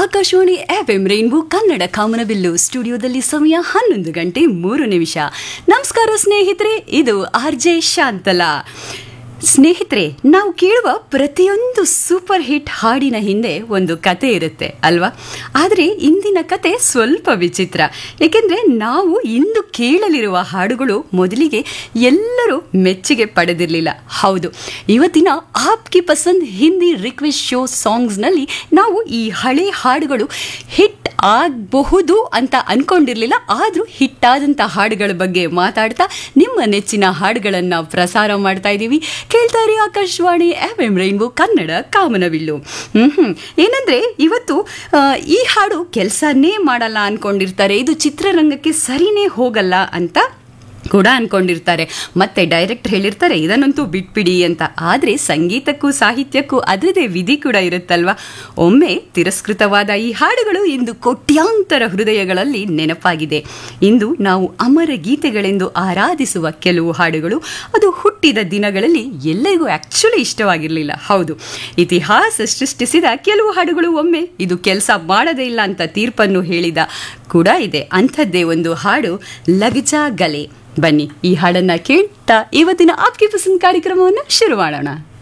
Akashvani FM rainbow Kannada ಕಾಮನಬಿಲ್ಲು ಸ್ಟುಡಿಯೋದಲ್ಲಿ ಸಮಯ ಹನ್ನೊಂದು ಗಂಟೆ ಮೂರು ನಿಮಿಷ ನಮಸ್ಕಾರ ಸ್ನೇಹಿತರೆ ಇದು ಆರ್ ಜೆ ಶಾಂತಲಾ ಸ್ನೇಹಿತರೆ ನಾವು ಕೇಳುವ ಪ್ರತಿಯೊಂದು ಸೂಪರ್ ಹಿಟ್ ಹಾಡಿನ ಹಿಂದೆ ಒಂದು ಕತೆ ಇರುತ್ತೆ ಅಲ್ವಾ ಆದರೆ ಇಂದಿನ ಕತೆ ಸ್ವಲ್ಪ ವಿಚಿತ್ರ ಏಕೆಂದರೆ ನಾವು ಇಂದು ಕೇಳಲಿರುವ ಹಾಡುಗಳು ಮೊದಲಿಗೆ ಎಲ್ಲರೂ ಮೆಚ್ಚುಗೆ ಪಡೆದಿರಲಿಲ್ಲ ಹೌದು ಇವತ್ತಿನ ಆಪ್ಕಿ ಪಸಂದ್ ಹಿಂದಿ ರಿಕ್ವೆಸ್ಟ್ ಶೋ ಸಾಂಗ್ಸ್ನಲ್ಲಿ ನಾವು ಈ ಹಳೆ ಹಾಡುಗಳು ಹಿಟ್ ಆಗಬಹುದು ಅಂತ ಅನ್ಕೊಂಡಿರ್ಲಿಲ್ಲ ಆದರೂ ಹಿಟ್ಟಾದಂಥ ಹಾಡುಗಳ ಬಗ್ಗೆ ಮಾತಾಡ್ತಾ ನಿಮ್ಮ ನೆಚ್ಚಿನ ಹಾಡುಗಳನ್ನು ಪ್ರಸಾರ ಮಾಡ್ತಾ ಇದ್ದೀವಿ ಕೇಳ್ತಾರೆ Akashvani F M rainbow Kannada ಕಾಮನವಿಲ್ಲು ಹ್ಮ್ ಹ್ಮ್ ಏನಂದ್ರೆ ಇವತ್ತು ಆ, ಈ ಹಾಡು ಕೆಲಸನೇ ಮಾಡಲ್ಲ ಅನ್ಕೊಂಡಿರ್ತಾರೆ ಇದು ಚಿತ್ರರಂಗಕ್ಕೆ ಸರಿನೇ ಹೋಗಲ್ಲ ಅಂತ ಕೂಡ ಅನ್ಕೊಂಡಿರ್ತಾರೆ ಮತ್ತೆ ಡೈರೆಕ್ಟ್ ಹೇಳಿರ್ತಾರೆ ಇದನ್ನಂತೂ ಬಿಟ್ಬಿಡಿ ಅಂತ ಆದರೆ ಸಂಗೀತಕ್ಕೂ ಸಾಹಿತ್ಯಕ್ಕೂ ಅದರದೇ ವಿಧಿ ಕೂಡ ಇರುತ್ತಲ್ವಾ ಒಮ್ಮೆ ತಿರಸ್ಕೃತವಾದ ಈ ಹಾಡುಗಳು ಇಂದು ಕೋಟ್ಯಾಂತರ ಹೃದಯಗಳಲ್ಲಿ ನೆನಪಾಗಿದೆ ಇಂದು ನಾವು ಅಮರ ಗೀತೆಗಳೆಂದು ಆರಾಧಿಸುವ ಕೆಲವು ಹಾಡುಗಳು ಅದು ಹುಟ್ಟಿದ ದಿನಗಳಲ್ಲಿ ಎಲ್ಲರಿಗೂ ಆಕ್ಚುಲಿ ಇಷ್ಟವಾಗಿರಲಿಲ್ಲ ಹೌದು ಇತಿಹಾಸ ಸೃಷ್ಟಿಸಿದ ಕೆಲವು ಹಾಡುಗಳು ಒಮ್ಮೆ ಇದು ಕೆಲಸ ಮಾಡದೇ ಇಲ್ಲ ಅಂತ ತೀರ್ಪನ್ನು ಹೇಳಿದ ಕೂಡ ಇದೆ ಅಂಥದ್ದೇ ಒಂದು ಹಾಡು ಲಗಜಾ ಗಲೆ ಬನ್ನಿ ಈ ಹಾಡನ್ನ ಕೇಳ್ತಾ ಇವತ್ತಿನ ಆಪ್ಗೆ ಪಸಂದ್ ಕಾರ್ಯಕ್ರಮವನ್ನು ಶುರು ಮಾಡೋಣ